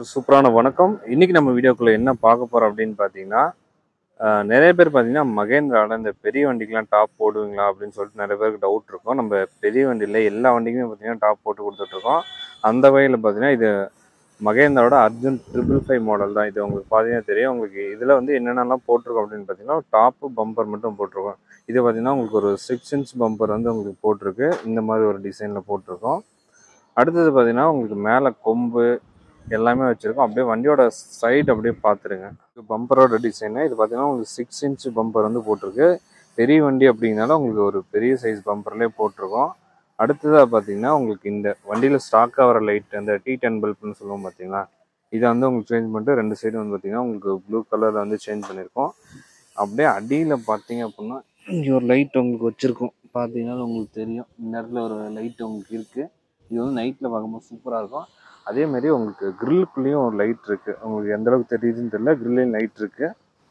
ஒரு சூப்பரான வணக்கம் இன்னைக்கு நம்ம வீடியோக்குள்ள என்ன பார்க்க போறோம் அப்படின்னு பார்த்தீங்கன்னா ஆஹ், நிறைய பேர் பார்த்தீங்கன்னா மகேந்திராவில் இந்த பெரிய வண்டிக்கெலாம் டாப் போடுவீங்களா அப்படின்னு சொல்லிட்டு நிறைய பேருக்கு டவுட் இருக்கும் நம்ம பெரிய வண்டியில் எல்லா வண்டிக்குமே பார்த்தீங்கன்னா டாப் போட்டு கொடுத்துட்ருக்கோம் அந்த வகையில் பார்த்தீங்கன்னா இது மகேந்திராவோட அர்ஜுன் ட்ரிபிள் ஃபைவ் மாடல் தான் இது உங்களுக்கு பார்த்தீங்கன்னா தெரியும் உங்களுக்கு இதில் வந்து என்னென்னலாம் போட்டிருக்கோம் அப்படின்னு பார்த்தீங்கன்னா டாப்பு பம்பர் மட்டும் போட்டிருக்கோம் இது பார்த்தீங்கன்னா உங்களுக்கு ஒரு சிக்ஸ் இன்ச் பம்பர் வந்து உங்களுக்கு போட்டிருக்கு இந்த மாதிரி ஒரு டிசைனில் போட்டிருக்கோம் அடுத்தது பார்த்தீங்கன்னா உங்களுக்கு மேலே கொம்பு எல்லாமே வச்சுருக்கோம் அப்படியே வண்டியோட சைடு அப்படியே பார்த்துருங்க இது பம்பரோட டிசைனு இது பார்த்தீங்கன்னா உங்களுக்கு சிக்ஸ் இன்ச் பம்பர் வந்து போட்டிருக்கு பெரிய வண்டி அப்படிங்கனால உங்களுக்கு ஒரு பெரிய சைஸ் பம்பர்லேயே போட்டிருக்கோம் அடுத்ததாக பார்த்தீங்கன்னா உங்களுக்கு இந்த வண்டியில் ஸ்டாக்காக வர லைட் அந்த டி டென் பல்ப்னு சொல்லுவோம் பார்த்தீங்களா இதை வந்து உங்களுக்கு சேஞ்ச் பண்ணிட்டு ரெண்டு சைடு வந்து பார்த்தீங்கன்னா உங்களுக்கு ப்ளூ கலரில் வந்து சேஞ்ச் பண்ணியிருக்கோம் அப்படியே அடியில் பார்த்தீங்க அப்படின்னா இங்கே ஒரு லைட் உங்களுக்கு வச்சுருக்கோம் பார்த்தீங்கன்னா உங்களுக்கு தெரியும் இந்த இடத்துல ஒரு லைட் உங்களுக்கு இருக்குது இது வந்து நைட்டில் பார்க்கும்போது சூப்பராக இருக்கும் அதே மாதிரி உங்களுக்கு கிரில்லுக்குள்ளேயும் ஒரு லைட் இருக்குது உங்களுக்கு எந்த அளவுக்கு தெரியுதுன்னு தெரியல கிரில்லையும் லைட் இருக்குது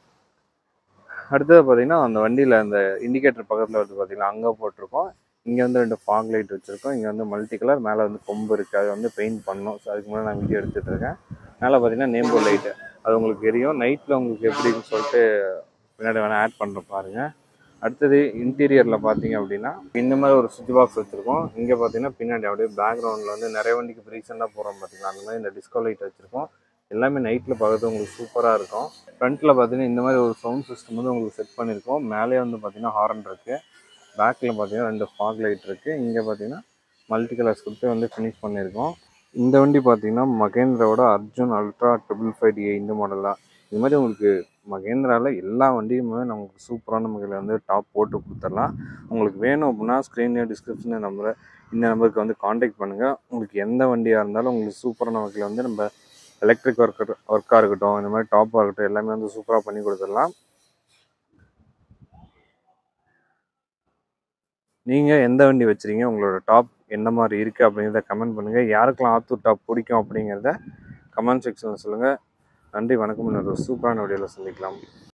அடுத்தது பார்த்தீங்கன்னா அந்த வண்டியில் அந்த இண்டிகேட்டர் பக்கத்தில் வந்து பார்த்தீங்கன்னா அங்கே போட்டிருக்கோம் இங்கே வந்து ரெண்டு ஃபாக் லைட் வச்சுருக்கோம் இங்கே வந்து மல்டி கலர் மேலே வந்து கொம்பு இருக்குது அதை வந்து பெயிண்ட் பண்ணணும் ஸோ அதுக்கு முன்னாடி நான் வீடியோ எடுத்துகிட்டு இருக்கேன் மேலே பார்த்தீங்கன்னா நேம்போ லைட்டு அது உங்களுக்கு தெரியும் நைட்டில் உங்களுக்கு எப்படின்னு சொல்லிட்டு பின்னாடி வேணால் ஆட் பண்ணுறேன் பாருங்கள் அடுத்தது இன்டீரியரில் பார்த்தீங்க அப்படின்னா இந்த மாதிரி ஒரு சுவிட்ச் பாக்ஸ் வச்சுருக்கோம் இங்கே பார்த்தீங்கன்னா பின்னாடி அப்படியே பேக்ரவுண்டில் வந்து நிறைய வண்டிக்கு இப்போ ரீசெண்டாக போகிறோம் பார்த்தீங்களா அந்த மாதிரி இந்த டிஸ்கோ லைட் வச்சுருக்கோம் எல்லாமே நைட்டில் பார்க்கறது உங்களுக்கு சூப்பராக இருக்கும் ஃப்ரண்ட்டில் பார்த்தீங்கன்னா இந்த மாதிரி ஒரு சவுண்ட் சிஸ்டம் வந்து உங்களுக்கு செட் பண்ணியிருக்கோம் மேலே வந்து பார்த்தீங்கன்னா ஹாரன் இருக்குது பேக்கில் பார்த்தீங்கன்னா ரெண்டு ஃபாக் லைட் இருக்குது இங்கே பார்த்தீங்கன்னா மல்டி கலர்ஸ் கொடுத்து வந்து ஃபினிஷ் பண்ணியிருக்கோம் இந்த வண்டி பார்த்தீங்கன்னா மகேந்திராவோட Arjun ultra triple five D A இந்த மாடல் தான் இது மாதிரி உங்களுக்கு மகேந்திராவில் எல்லா வண்டியுமே நமக்கு சூப்பரான முறையில் வந்து டாப் போட்டு கொடுத்துடலாம் உங்களுக்கு வேணும் அப்படின்னா ஸ்க்ரீன்லேயும் டிஸ்கிரிப்ஷனில் நம்பரை இந்த நம்பருக்கு வந்து காண்டாக்ட் பண்ணுங்கள் உங்களுக்கு எந்த வண்டியாக இருந்தாலும் உங்களுக்கு சூப்பரான வகையில் வந்து நம்ம எலக்ட்ரிக் ஒர்க் ஒர்க்காக இருக்கட்டும் இந்த மாதிரி டாப்பாக இருக்கட்டும் எல்லாமே வந்து சூப்பராக பண்ணி கொடுத்துடலாம் நீங்கள் எந்த வண்டி வச்சுருக்கீங்க உங்களோட டாப் என்ன மாதிரி இருக்குது அப்படிங்கிறத கமெண்ட் பண்ணுங்கள் யாருக்கெல்லாம் ஆத்தூர் டாப் பிடிக்கும் அப்படிங்கிறத கமெண்ட் செக்ஷனில் சொல்லுங்கள் நன்றி வணக்கம் இன்னொரு சூப்பரான வீடியோவில் சந்திக்கலாம்